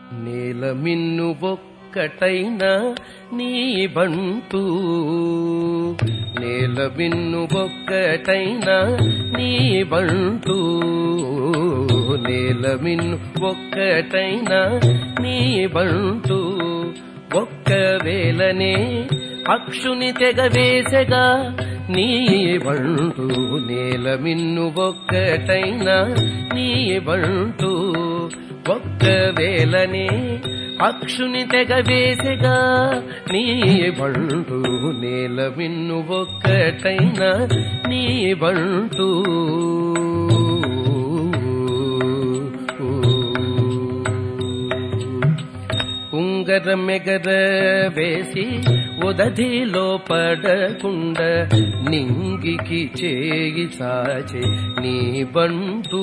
నేల మిన్ను ఒక్కటైనా నీ బంటూ నేల మిన్ను ఒక్కటైనా నీ బంటూ నేల మిన్ను ఒక్కటైనా నీ బంటూ ఒక్కవేళనే అక్షుని తెగవేసగా నీ బంటూ నేల మిన్ను ఒక్కటైనా నీ బంటూ ఒక్కవేళనే అక్షుని తెగవేసగా నీ బంటూ నేల మిన్ను ఒక్కటైనా నీ బంటూ ఉంగరమెగర వేసి ఉదధిలో పడకుండ నింగికి చేయి సాచే నీ బంటూ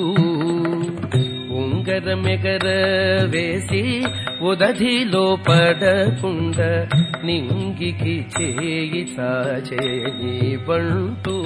ఉంగరమెగర వేసి ఉదధిలో పడకుండ నింగికి చేయి సాచే నీ బంటూ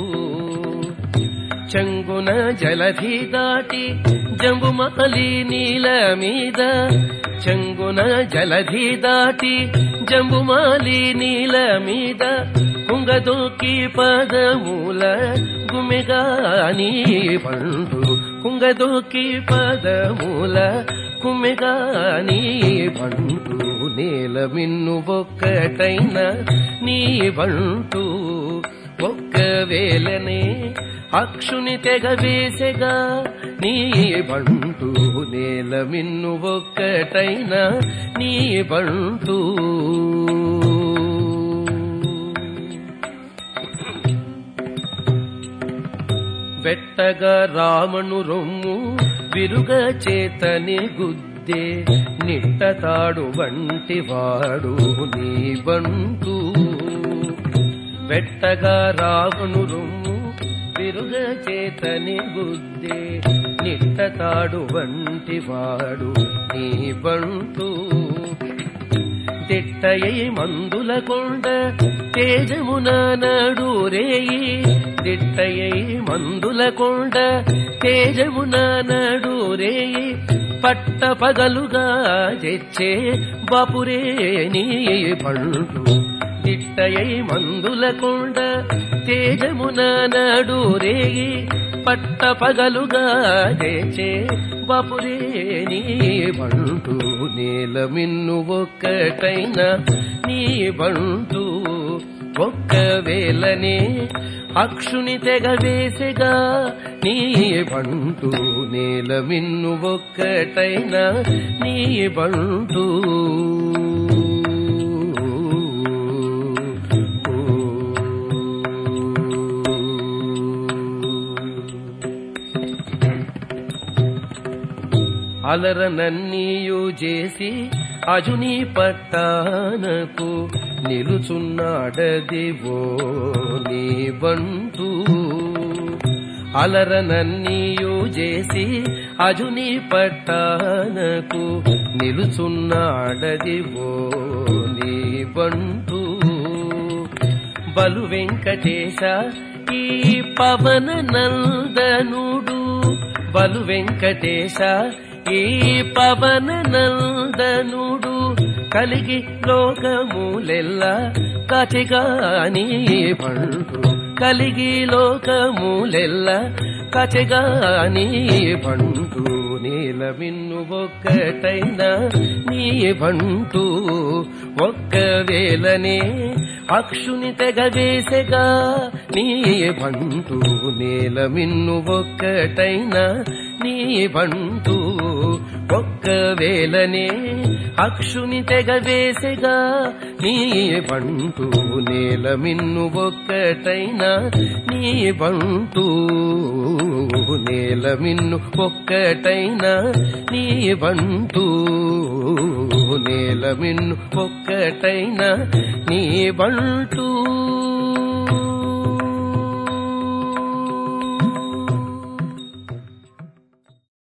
చంగున జలధి దాటి జంబుమలి నీల మీద చంగున జలధి దాటి జంబుమాలి నీల మీద కుంగదొక్కి పదమూల గుమిగా నీ పండు కుంగదొక్కి పదమూల కుమ్మెగా నీ పండు నేల మిన్ను ఒక్కటైన నీ బంటూ ఒక్కవేళనే అక్షుని తెగవేసెగా నీ బంటూ నేల మిన్ను ఒక్కటైనా నీ బంటూ వెట్టగా రామను రొమ్ము విరుగ చేతని గుద్దే నిట్టతాడు వంటి వాడు నీ బంటూ వెట్టగా రావణు రొమ్ము విరుగ చేతని బుద్ధి నిట్టతాడు వంటి వాడు నీ బంటూ తిట్టయై మందుల కొండ తేజమున నడు రేయి తిట్టయై మందుల కొండ తేజమున నడు రేయి పట్ట పగలుగా తెచ్చే బాపురే నీ పండు దిట్టయై మందుల కొండ తేజమున నడు రేయి పట్ట పగలుగా తెచ్చే బాపురే నీ బంటూ నేల మిన్ను ఒక్కటైనా నీ బంటూ ఒక్కవేళనే అక్షుని తెగవేసెగా నీ బంటూ నేల మిన్ను ఒక్కటైనా నీ బంటూ అలరనన్నీయు చేసి అజుని పట్టానకు నిలుచున్నాడదివో నీ బంటూ అలరనన్నీయు చేసి అజుని పట్టానకు నిలుచున్నాడదివో నీ బంటూ బలు వెంకటేశ ఈ పవన నందనుడు బలు వెంకటేశ ఈ పవన నందనుడు కలిగి లోకములెల్ల కచిగాని పండు కలిగి లోకములెల్ల కచెగాని బంటు నీల మిన్ను ఒక్కటైనా నీ బంటు ఒక్కవేళనే అక్షుని తెగవేసెగా నీ బంటు నేల మిన్ను ఒక్కటైనా నీ బంటు ఒక్కవేళనే అక్షుని తెగవేసెగా నీ బంటు నేల మిన్ను ఒక్కటైనా నీ బంటు నేల మిన్ను ఒక్కటైనా నీ బంటు నేల మిన్ను ఒక్కటైనా నీ బంటూ